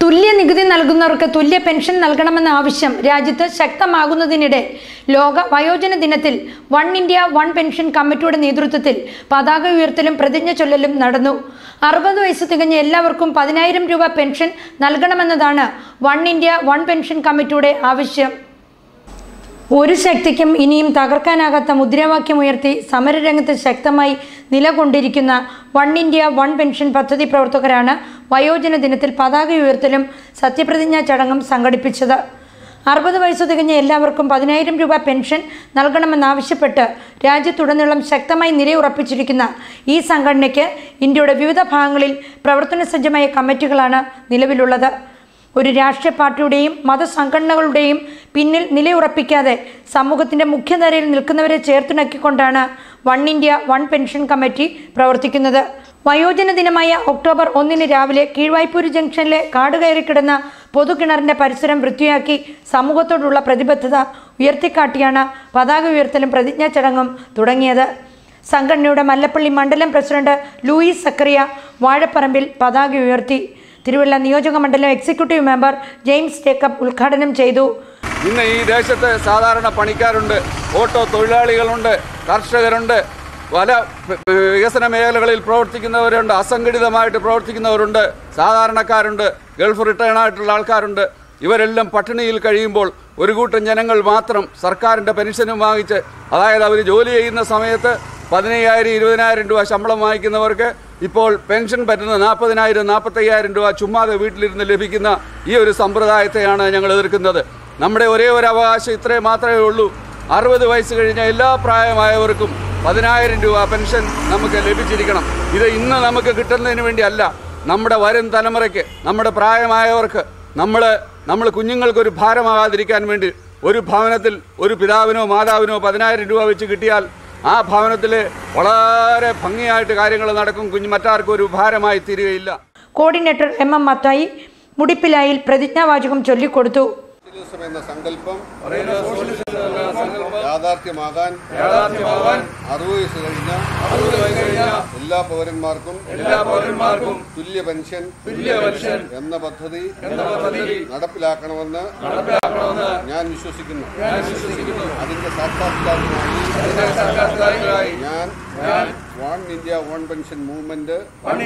തുല്യ നികുതി നൽകുന്നവർക്ക് തുല്യ പെൻഷൻ നൽകണമെന്ന ആവശ്യം രാജ്യത്ത് ശക്തമാകുന്നതിനിടെ ലോക വയോജന ദിനത്തിൽ വൺ ഇന്ത്യ വൺ പെൻഷൻ കമ്മിറ്റിയുടെ നേതൃത്വത്തിൽ പതാക ഉയർത്തലും പ്രതിജ്ഞ ചൊല്ലലും നടന്നു അറുപത് വയസ്സ് തികഞ്ഞ എല്ലാവർക്കും പതിനായിരം രൂപ പെൻഷൻ നൽകണമെന്നതാണ് വൺ ഇന്ത്യ വൺ പെൻഷൻ കമ്മിറ്റിയുടെ ആവശ്യം ഒരു ശക്തിക്കും ഇനിയും തകർക്കാനാകാത്ത മുദ്രാവാക്യമുയർത്തി സമരരംഗത്ത് ശക്തമായി നിലകൊണ്ടിരിക്കുന്ന വൺ ഇന്ത്യ വൺ പെൻഷൻ പദ്ധതി പ്രവർത്തകരാണ് വയോജന ദിനത്തിൽ പതാക ഉയർത്തലും സത്യപ്രതിജ്ഞാ ചടങ്ങും സംഘടിപ്പിച്ചത് അറുപത് വയസ്സ് തികഞ്ഞ എല്ലാവർക്കും പതിനായിരം രൂപ പെൻഷൻ നൽകണമെന്നാവശ്യപ്പെട്ട് രാജ്യത്തുടനീളം ശക്തമായി നിലയുറപ്പിച്ചിരിക്കുന്ന ഈ സംഘടനയ്ക്ക് ഇന്ത്യയുടെ വിവിധ ഭാഗങ്ങളിൽ പ്രവർത്തന സജ്ജമായ കമ്മിറ്റികളാണ് നിലവിലുള്ളത് ഒരു രാഷ്ട്രീയ പാർട്ടിയുടെയും മതസംഘടനകളുടെയും പിന്നിൽ നിലയുറപ്പിക്കാതെ സമൂഹത്തിന്റെ മുഖ്യധാരയിൽ നിൽക്കുന്നവരെ ചേർത്തിണക്കിക്കൊണ്ടാണ് one India one pension committee പ്രവർത്തിക്കുന്നത് വയോജന ദിനമായ ഒക്ടോബർ ഒന്നിന് രാവിലെ കീഴ്വായ്പൂര് ജംഗ്ഷനിലെ കാട് കയറി കിടന്ന പൊതുകിണറിന്റെ പരിസരം വൃത്തിയാക്കി സമൂഹത്തോടുള്ള പ്രതിബദ്ധത ഉയർത്തിക്കാട്ടിയാണ് പതാക ഉയർത്തലും പ്രതിജ്ഞാ ചടങ്ങും തുടങ്ങിയത് സംഘടനയുടെ മല്ലപ്പള്ളി മണ്ഡലം പ്രസിഡന്റ് ലൂയിസ് സക്കറിയ വാഴപ്പറമ്പിൽ പതാക ഉയർത്തി തിരുവല്ല നിയോജക മണ്ഡലം എക്സിക്യൂട്ടീവ് മെമ്പർ ജെയിംസ് ജേക്കബ് ഉദ്ഘാടനം ചെയ്തു ഇന്ന് ഈ രാജ്യത്ത് സാധാരണ പണിക്കാരുണ്ട് ഓട്ടോ തൊഴിലാളികളുണ്ട് കർഷകരുണ്ട് പല വ- വികസന മേഖലകളിൽ പ്രവർത്തിക്കുന്നവരുണ്ട് അസംഘടിതമായിട്ട് പ്രവർത്തിക്കുന്നവരുണ്ട് സാധാരണക്കാരുണ്ട് ഗൾഫ് റിട്ടേൺ ആയിട്ടുള്ള ആൾക്കാരുണ്ട് ഇവരെല്ലാം പട്ടിണിയിൽ കഴിയുമ്പോൾ ഒരു കൂട്ടം ജനങ്ങൾ മാത്രം സർക്കാരിൻ്റെ പെൻഷനും വാങ്ങിച്ച് അതായത് അവർ ജോലി ചെയ്യുന്ന സമയത്ത് പതിനയ്യായിരം ഇരുപതിനായിരം രൂപ ശമ്പളം വാങ്ങിക്കുന്നവർക്ക് ഇപ്പോൾ പെൻഷൻ പറ്റുന്ന നാൽപ്പതിനായിരം നാൽപ്പത്തയ്യായിരം രൂപ ചുമ്മാതെ വീട്ടിലിരുന്ന് ലഭിക്കുന്ന ഈ ഒരു സമ്പ്രദായത്തെയാണ് ഞങ്ങൾ എതിർക്കുന്നത് നമ്മുടെ ഒരേ ഒരു അവകാശം ഇത്രയും മാത്രമേ ഉള്ളൂ അറുപത് വയസ്സ് കഴിഞ്ഞ എല്ലാ പ്രായമായവർക്കും പതിനായിരം രൂപ പെൻഷൻ നമുക്ക് ലഭിച്ചിരിക്കണം ഇത് ഇന്ന് നമുക്ക് കിട്ടുന്നതിന് വേണ്ടി അല്ല നമ്മുടെ വരും തലമുറയ്ക്ക് നമ്മുടെ പ്രായമായവർക്ക് നമ്മൾ നമ്മൾ കുഞ്ഞുങ്ങൾക്കൊരു ഭാരമാകാതിരിക്കാൻ വേണ്ടി ഒരു ഭവനത്തിൽ ഒരു പിതാവിനോ മാതാവിനോ പതിനായിരം രൂപ വെച്ച് കിട്ടിയാൽ ആ ഭവനത്തിൽ വളരെ ഭംഗിയായിട്ട് കാര്യങ്ങൾ നടക്കും കുഞ്ഞ് മറ്റാർക്കും ഒരു ഭാരമായി തീരുകയില്ല കോർഡിനേറ്റർ എം എം മത്തായി മുടിപ്പിലായിൽ പ്രതിജ്ഞാവാചകം ചൊല്ലിക്കൊടുത്തു സോഷ്യലിസം എന്ന സങ്കല്പം യാഥാർത്ഥ്യമാകാൻ അറുപത് വയസ്സ് കഴിഞ്ഞ എല്ലാ പൗരന്മാർക്കും എല്ലാ പൗരന്മാർക്കും തുല്യ പെൻഷൻ തുല്യ പെൻഷൻ എന്ന പദ്ധതി നടപ്പിലാക്കണമെന്ന് ഞാൻ വിശ്വസിക്കുന്നു അതിന്റെ സാക്ഷാത്കാരത്തിനായി ഞാൻ one India one pension movement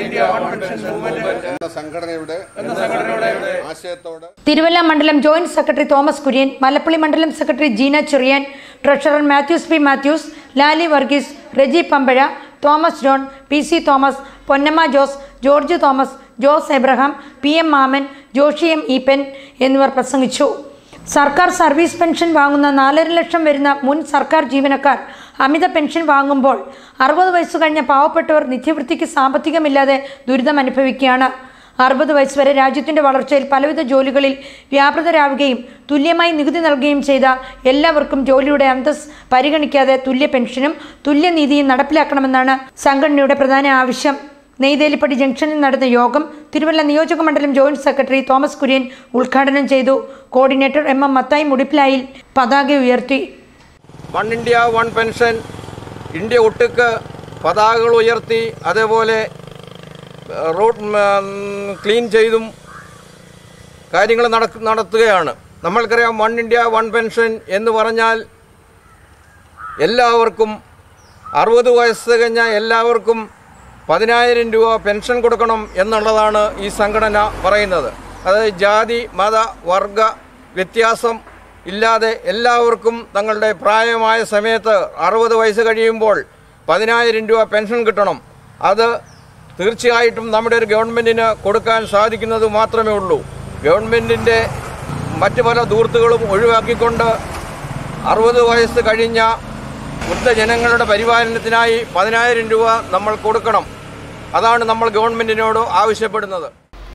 എന്ന സംഘടനയുടെ ആശയത്തോട് തിരുവല്ല മണ്ഡലം joint secretary Thomas Kurian Mallappally മണ്ഡലം secretary Jeena Cherian treasurer Mathews P Mathews Lali Varghese Reji Pampazha Thomas John P C Thomas Ponnamma Jose George Thomas Jose Abraham P M Mammen Joshy M Eappen എന്നിവർ പ്രസംഗിച്ചു സർക്കാർ സർവീസ് പെൻഷൻ വാങ്ങുന്ന നാലര ലക്ഷം വരുന്ന മുൻ സർക്കാർ ജീവനക്കാർ അമിത പെൻഷൻ വാങ്ങുമ്പോൾ അറുപത് വയസ്സ് കഴിഞ്ഞ പാവപ്പെട്ടവർ നിത്യവൃത്തിക്ക് സാമ്പത്തികമില്ലാതെ ദുരിതം അനുഭവിക്കുകയാണ് അറുപത് വയസ്സ് വരെ രാജ്യത്തിൻ്റെ വളർച്ചയിൽ പലവിധ ജോലികളിൽ വ്യാപൃതരാവുകയും തുല്യമായി നികുതി നൽകുകയും ചെയ്ത എല്ലാവർക്കും ജോലിയുടെ അന്തസ് പരിഗണിക്കാതെ തുല്യ പെൻഷനും തുല്യനീതിയും നടപ്പിലാക്കണമെന്നാണ് സംഘടനയുടെ പ്രധാന ആവശ്യം നെയ്തേലിപ്പടി ജംഗ്ഷനിൽ നടന്ന യോഗം തിരുവല്ല നിയോജക മണ്ഡലം ജോയിന്റ് സെക്രട്ടറി തോമസ് കുര്യൻ ഉദ്ഘാടനം ചെയ്തു കോർഡിനേറ്റർ എം എം മത്തായി മുടിപ്പിലായിൽ പതാക ഉയർത്തി one India one pension India ഒട്ടുക്ക് പതാകകൾ ഉയർത്തി അതേപോലെ ഏഹ്, റോഡ് ഉം, ക്ലീൻ ചെയ്തും കാര്യങ്ങൾ നടക്ക നടത്തുകയാണ് നമ്മൾക്കറിയാം വൺ ഇന്ത്യ വൺ പെൻഷൻ എന്ന് പറഞ്ഞാൽ എല്ലാവർക്കും അറുപത് വയസ്സ് കഴിഞ്ഞ എല്ലാവർക്കും പതിനായിരം രൂപ പെൻഷൻ കൊടുക്കണം എന്നുള്ളതാണ് ഈ സംഘടന പറയുന്നത് അതായത് ജാതി മത വർഗ വ്യത്യാസം ഇല്ലാതെ എല്ലാവർക്കും തങ്ങളുടെ പ്രായമായ സമയത്ത് അറുപത് വയസ്സ് കഴിയുമ്പോൾ പതിനായിരം രൂപ പെൻഷൻ കിട്ടണം അത് തീർച്ചയായിട്ടും നമ്മുടെ ഒരു ഗവൺമെൻറ്റിന് കൊടുക്കാൻ സാധിക്കുന്നത് മാത്രമേ ഉള്ളൂ ഗവൺമെൻറ്റിൻ്റെ മറ്റ് പല ദൂർത്തുകളും ഒഴിവാക്കിക്കൊണ്ട് അറുപത് വയസ്സ് കഴിഞ്ഞ വൃദ്ധജനങ്ങളുടെ പരിപാലനത്തിനായി പതിനായിരം രൂപ നമ്മൾ കൊടുക്കണം അതാണ് നമ്മൾ ഗവൺമെൻറ്റിനോട് ആവശ്യപ്പെടുന്നത്